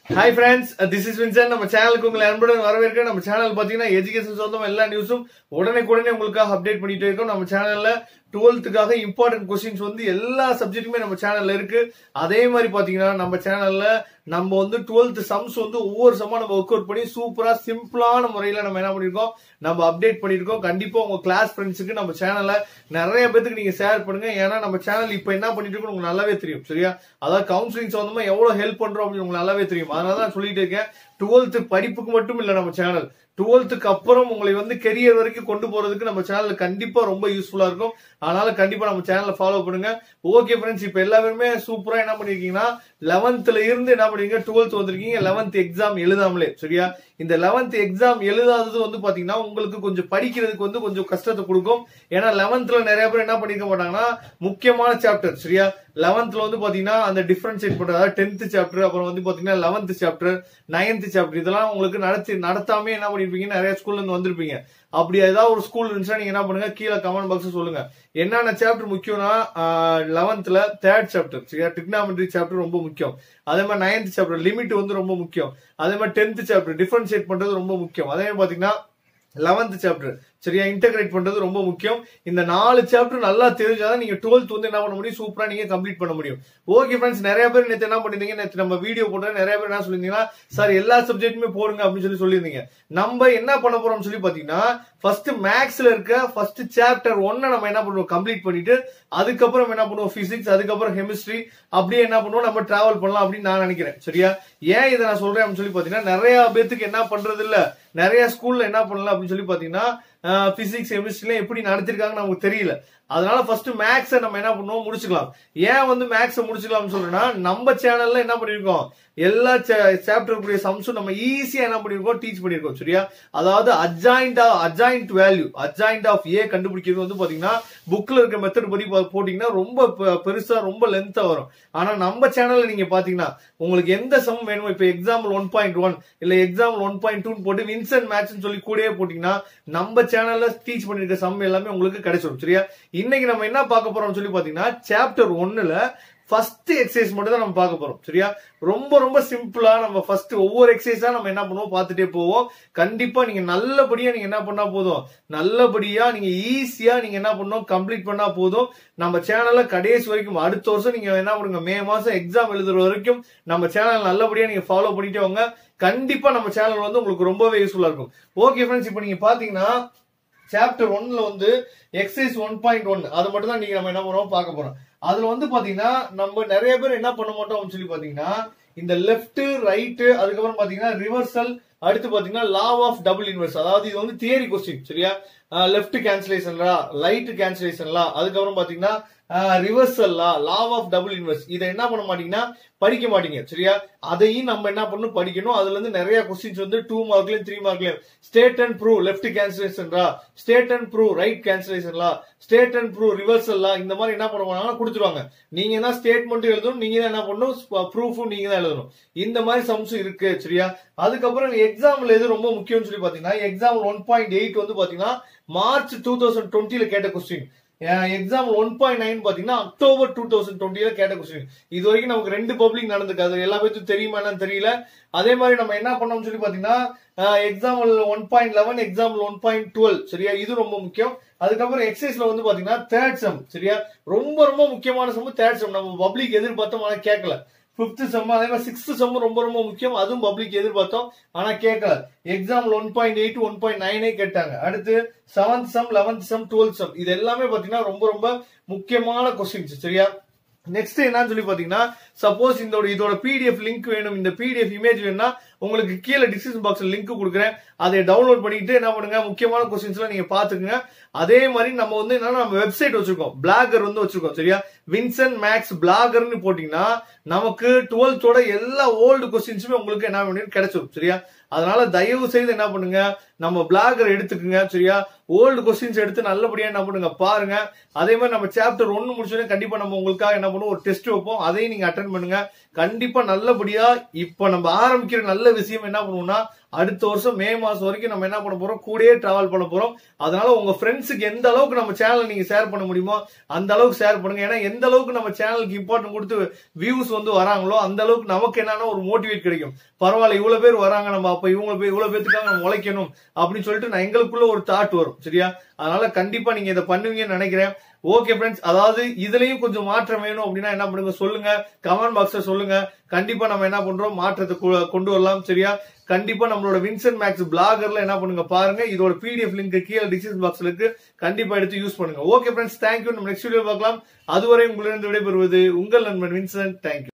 hi friends this is Vinson நம்ம சேனலுக்கு உங்களை அன்புடன் வரவேற்க நம்ம சேனல் பாத்தீங்கன்னா எஜுகேஷன் சொந்தம் எல்லா நியூஸும் உடனே உங்களுக்காக அப்டேட் பண்ணிட்டு இருக்கோம் நம்ம சேனல்ல டுவெல்த்துக்காக இம்பார்ட்டன்ட் கொஸ்டின்ஸ் வந்து எல்லா சப்ஜெக்ட்டுமே நம்ம சேனல்ல இருக்கு அதே மாதிரி பாத்தீங்கன்னா நம்ம சேனல்ல நம்ம வந்து டுவெல்த் சம்ஸ் வந்து ஒவ்வொரு சம்மா நம்ம ஒர்க் அவுட் பண்ணி சூப்பரா சிம்பிளான முறையில நம்ம என்ன பண்ணிருக்கோம் நம்ம அப்டேட் பண்ணிருக்கோம் கண்டிப்பா உங்க கிளாஸ் ஃப்ரெண்ட்ஸுக்கு நம்ம சேனல்ல நிறைய பேத்துக்கு நீங்க ஷேர் பண்ணுங்க ஏன்னா நம்ம சேனல் இப்ப என்ன பண்ணிட்டு இருக்கோம் உங்களுக்கு நல்லாவே தெரியும் சரியா அதாவது கவுன்சிலிங் சம்பந்தமா எவ்வளவு ஹெல்ப் பண்றோம் அப்படின்னு உங்களுக்கு நல்லாவே தெரியும் அதனால தான் சொல்லிட்டு இருக்கேன் டுவெல்த் படிப்புக்கு மட்டும் இல்ல நம்ம சேனல் டுவெல்த்துக்கு அப்புறம் உங்களை வந்து கெரியர் வரைக்கும் கொண்டு போறதுக்கு நம்ம சேனல் கண்டிப்பா ரொம்ப யூஸ்ஃபுல்லா இருக்கும் அதனால கண்டிப்பா நம்ம சேனலை ஃபாலோ பண்ணுங்க ஓகே ஃப்ரெண்ட்ஸ் இப்ப எல்லாருமே சூப்பரா என்ன பண்ணிருக்கீங்கன்னா லெவன்த்ல இருந்து என்ன பண்ணீங்க டுவெல்த் வந்திருக்கீங்க லெவன்த் எக்ஸாம் எழுதாமலே சரியா இந்த லெவன்த் எக்ஸாம் எழுதாதது வந்து பாத்தீங்கன்னா உங்களுக்கு கொஞ்சம் படிக்கிறதுக்கு வந்து கொஞ்சம் கஷ்டத்தை கொடுக்கும் ஏன்னா லெவன்த்ல நிறைய பேர் என்ன பண்ணிருக்க மாட்டாங்கன்னா முக்கியமான சாப்டர் சரியா லெவன்த்ல வந்து பாத்தீங்கன்னா அந்த டிஃபரன்ஷியேட் பண்றது அதாவது டென்த் சாப்டர் அப்புறம் வந்து பாத்தீங்கன்னா லெவன்த் சாப்டர் நைன்த் சாப்டர் இதெல்லாம் உங்களுக்கு நடத்தி நடத்தாமே என்ன பண்ணிருப்பீங்க நிறைய ஸ்கூல்ல இருந்து வந்திருப்பீங்க அப்படி ஏதாவது ஒரு ஸ்கூல் இருந்துச்சுன்னா நீங்க என்ன பண்ணுங்க கீழே கமெண்ட் பாக்ஸ் சொல்லுங்க என்னென்ன சாப்டர் முக்கியம்னா லெவன்த்ல தேர்ட் சாப்டர் சரியா டிக்னாமெட்ரி சாப்டர் ரொம்ப முக்கியம் அதே மாதிரி நைன்த் சாப்டர் லிமிட் வந்து ரொம்ப முக்கியம் அதே மாதிரி டென்த் சாப்டர் டிஃபரன்ஷியேட் பண்றது ரொம்ப முக்கியம் அதே மாதிரி பாத்தீங்கன்னா லெவன்த் சாப்டர் சரியா இன்டகிரேட் பண்றது ரொம்ப முக்கியம் இந்த நாலு சாப்டர் நல்லா தெரிஞ்சாதான் நீங்க டுவெல்த் வந்து என்ன பண்ண முடியும் சூப்பரா நீங்க கம்ப்ளீட் பண்ண முடியும் ஓகே ஃப்ரெண்ட்ஸ் நிறைய பேர் நேற்று என்ன பண்ணிருந்தீங்க நேற்று நம்ம வீடியோ போட்டு நிறைய பேர் என்ன சொல்லியிருந்தீங்கன்னா சார் எல்லா சப்ஜெக்ட்டுமே போடுங்க அப்படின்னு சொல்லி சொல்லியிருந்தீங்க நம்ம என்ன பண்ண போறோம்னு சொல்லி பாத்தீங்கன்னா ஃபர்ஸ்ட் மேக்ஸ்ல இருக்க ஃபர்ஸ்ட் சாப்டர் ஒன்ன நம்ம என்ன பண்ணுவோம் கம்ப்ளீட் பண்ணிட்டு அதுக்கப்புறம் என்ன பண்ணுவோம் பிசிக்ஸ் அதுக்கப்புறம் கெமிஸ்ட்ரி அப்படியே என்ன பண்ணுவோம் நம்ம டிராவல் பண்ணலாம் அப்படின்னு நான் நினைக்கிறேன் சரியா ஏன் இதை நான் சொல்றேன் அப்படின்னு சொல்லி பாத்தீங்கன்னா நிறைய பேத்துக்கு என்ன பண்றது இல்ல நிறைய ஸ்கூல்ல என்ன பண்ணலாம் அப்படின்னு சொல்லி பாத்தீங்கன்னா பிசிக்ஸ் கெமிஸ்ட்ரில எப்படி நடத்திருக்காங்கன்னு நமக்கு தெரியல அதனால ஃபர்ஸ்ட் மேக்ஸை நம்ம என்ன பண்ணுவோம் முடிச்சுக்கலாம் ஏன் வந்து மேக்ஸை முடிச்சுக்கலாம்னு சொல்றேன்னா நம்ம சேனல்ல என்ன பண்ணிருக்கோம் எல்லா சாப்டருக்குரிய சம்ஸும் நம்ம ஈஸியா என்ன பண்ணிருக்கோம் டீச் பண்ணிருக்கோம் சரியா அதாவது adjoint adjoint value adjoint of A கண்டுபிடிக்கிறது வந்து பாத்தீங்கன்னா புக்ல இருக்க மெத்தட் படி போட்டீங்கன்னா ரொம்ப பெருசா ரொம்ப லென்த்தா வரும் ஆனா நம்ம சேனல்ல நீங்க பாத்தீங்கன்னா உங்களுக்கு எந்த சம் வேணுமோ இப்ப எக்ஸாம்பிள் ஒன் பாயிண்ட் ஒன் இல்ல எக்ஸாம்பிள் ஒன் பாயிண்ட் டூ போட்டு வின்சென்ட் மேட்ச் சொல்லி கூடயே போட்டீங்கன்னா நம்ம சேனல்ல டீச் பண்ணிருக்க சம் எல்லாமே உங்களுக்கு கிடைச்சிடும் சரியா இன்னைக்கு நம்ம என்ன பார்க்க போறோம்னு சொல்லி பாத்தீங்கன்னா சாப்டர் ஒன்னுல ஃபர்ஸ்ட் எக்ஸசைஸ் மட்டும் தான் நம்ம பார்க்க போறோம் சரியா ரொம்ப ரொம்ப சிம்பிளா நம்ம ஃபர்ஸ்ட் ஒவ்வொரு எக்ஸசைஸா நம்ம என்ன பண்ணுவோம் பார்த்துட்டே போவோம் கண்டிப்பா நீங்க நல்லபடியா நீங்க என்ன பண்ணா போதும் நல்லபடியா நீங்க ஈஸியா நீங்க என்ன பண்ணணும் கம்ப்ளீட் பண்ணா போதும் நம்ம சேனல்ல கடைசி வரைக்கும் அடுத்த வருஷம் நீங்க என்ன பண்ணுங்க மே மாசம் எக்ஸாம் எழுதுற வரைக்கும் நம்ம சேனல் நல்லபடியா நீங்க ஃபாலோ பண்ணிட்டே வாங்க கண்டிப்பா நம்ம சேனல் வந்து உங்களுக்கு ரொம்பவே யூஸ்ஃபுல்லா இருக்கும் ஓகே ஃப்ரெண்ட்ஸ் இப்போ நீங்க பாத்தீங்கன்னா சாப்டர் ஒன்ல வந்து எக்ஸசைஸ் ஒன் பாயிண்ட் ஒன் அது மட்டும் தான் நீங்க நம்ம என்ன பண்ணுவோம் பார்க்க போறோம் அதுல வந்து பாத்தீங்கன்னா நம்ம நிறைய பேர் என்ன பண்ண மாட்டோம் சொல்லி பாத்தீங்கன்னா இந்த லெஃப்ட் ரைட் அதுக்கப்புறம் பாத்தீங்கன்னா ரிவர்சல் அடுத்து பாத்தீங்கன்னா லா ஆஃப் டபுள் இன்வெர்ஸ் அதாவது இது வந்து தியரி கொஸ்டின் சரியா லெஃப்ட் கேன்சலேஷன்லா ரைட் கேன்சலேஷன்லா அதுக்கப்புறம் பாத்தீங்கன்னா reversal law law of double inverse இதை என்ன பண்ண மாட்டீங்கன்னா படிக்க மாட்டீங்க சரியா அதையும் நம்ம என்ன பண்ணணும் படிக்கணும் அதுல இருந்து நிறைய கொஸ்டின்ஸ் வந்து டூ மார்க்லயும் த்ரீ மார்க்லயும் state and prove left cancellation law state and prove right cancellation law state and prove reversal law இந்த மாதிரி என்ன பண்ணுவாங்கன்னா கொடுத்துருவாங்க நீங்க தான் ஸ்டேட்மெண்ட் எழுதணும் நீங்க தான் என்ன பண்ணணும் ப்ரூஃபும் நீங்க தான் எழுதணும் இந்த மாதிரி சம்ஸ் இருக்கு சரியா அதுக்கப்புறம் எக்ஸாம்ல எது ரொம்ப முக்கியம்னு சொல்லி பாத்தீங்கன்னா எக்ஸாம் ஒன் பாயிண்ட் எயிட் வந்து பாத்தீங்கன்னா மார்ச் டூ தௌசண்ட் டுவெண்ட்டில கேட்ட question exam one point nine பாத்தீங்கன்னா அக்டோபர் டூ தௌசண்ட் டுவெண்ட்டில கேட்ட கொஸ்டின் இது வரைக்கும் நமக்கு ரெண்டு பப்ளிக் நடந்திருக்கு அது எல்லா பேருக்கும் தெரியுமா என்னன்னு தெரியல அதே மாதிரி நம்ம என்ன பண்ணோம்னு சொல்லி பாத்தீங்கன்னா example one point eleven example one point twelve சரியா இது ரொம்ப முக்கியம் அதுக்கப்புறம் எக்ஸசைஸ்ல வந்து பாத்தீங்கன்னா தேர்ட் சம் சரியா ரொம்ப ரொம்ப முக்கியமான சம் தேர்ட் சம் நம்ம பப்ளிக் எதிர்பார்த்தோம் ஆனா கேட்கல பிப்த் செம் அதே மாதிரி சிக்ஸ்த் செம் ரொம்ப ரொம்ப முக்கியம் அதுவும் பப்ளிக் எதிர்பார்த்தோம் ஆனா கேட்கல example one point eight one point நைனே கேட்டாங்க அடுத்து seventh sem eleventh sem twelfth sem இது எல்லாமே பாத்தீங்கன்னா ரொம்ப ரொம்ப முக்கியமான கொஸ்டின்ஸ் சரியா நெக்ஸ்ட் என்னன்னு சொல்லி பாத்தீங்கன்னா சப்போஸ் இந்த இதோட பிடிஎஃப் லிங்க் வேணும் இந்த பிடிஎஃப் இமேஜ் வேணும்னா உங்களுக்கு கீழே டிஸ்கிரிப்ஷன் பாக்ஸ்ல லிங்க் கொடுக்குறேன் அதை டவுன்லோட் பண்ணிட்டு என்ன பண்ணுங்க முக்கியமான கொஸ்டின்ஸ்லாம் நீங்க பாத்துக்கங்க அதே மாதிரி நம்ம வந்து என்னன்னா நம்ம வெப்சைட் வச்சிருக்கோம் பிளாகர் வந்து வச்சிருக்கோம் சரியா வின்சன் மேக்ஸ் பிளாகர்னு போட்டீங்கன்னா நமக்கு டுவெல்த்தோட எல்லா ஓல்டு கொஸ்டின்ஸுமே உங்களுக்கு என்ன பண்ணி கிடைச்சிடும் சரியா அதனால தயவு செய்து என்ன பண்ணுங்க நம்ம பிளாகர் எடுத்துக்கோங்க சரியா ஓல்டு கொஸ்டின்ஸ் எடுத்து நல்லபடியா என்ன பண்ணுங்க பாருங்க அதே மாதிரி நம்ம சாப்டர் ஒன்னு முடிச்சோடனே கண்டிப்பா நம்ம உங்களுக்காக என்ன பண்ணுவோம் ஒரு டெஸ்ட் வைப்போம் அதையும் நீங்க அட்டன் பண்ணுங்க கண்டிப்பா நல்லபடியா இப்ப நம்ம ஆரம்பிக்கிற நல்ல விஷயம் என்ன பண்ணுவோம்னா அடுத்த வருஷம் மே மாசம் வரைக்கும் நம்ம என்ன பண்ண போறோம் கூடயே டிராவல் பண்ண போறோம் அதனால உங்க ஃப்ரெண்ட்ஸுக்கு எந்த அளவுக்கு நம்ம சேனலை நீங்க ஷேர் பண்ண முடியுமோ அந்த அளவுக்கு ஷேர் பண்ணுங்க ஏன்னா எந்த அளவுக்கு நம்ம சேனலுக்கு இம்பார்ட்டன்ட் கொடுத்து வியூஸ் வந்து வராங்களோ அந்த அளவுக்கு நமக்கு என்னன்னா ஒரு மோட்டிவேட் கிடைக்கும் பரவாயில்ல இவ்வளவு பேர் வராங்க நம்ம அப்ப இவங்க போய் இவ்வளவு பேத்துக்காக நம்ம உழைக்கணும் அப்படின்னு சொல்லிட்டு நான் எங்களுக்குள்ள ஒரு தாட் வரும் சரியா அதனால கண்டிப்பா நீங்க இதை பண்ணுவீங்கன்னு நினைக்கிறேன் ஓகே ஃப்ரெண்ட்ஸ் அதாவது இதுலயும் கொஞ்சம் மாற்றம் வேணும் அப்படின்னா என்ன பண்ணுங்க சொல்லுங்க கமெண்ட் பாக்ஸ்ல சொல்லுங்க கண்டிப்பா நம்ம என்ன பண்றோம் மாற்றத்தை கொ- கொண்டு வரலாம் சரியா கண்டிப்பா நம்மளோட வின்சென்ட் மேக்ஸ் பிளாகர்ல என்ன பண்ணுங்க பாருங்க இதோட பிடிஎஃப் லிங்க் கீழே டிஸ்கிரிப்ஷன் பாக்ஸ்ல இருக்கு கண்டிப்பா எடுத்து யூஸ் பண்ணுங்க ஓகே ஃப்ரெண்ட்ஸ் தேங்க்யூ நம்ம நெக்ஸ்ட் வீடியோ பார்க்கலாம் அதுவரை உங்களிடம் விடைபெறுவது உங்கள் நண்பன் வின்சென்ட் தேங்க்யூ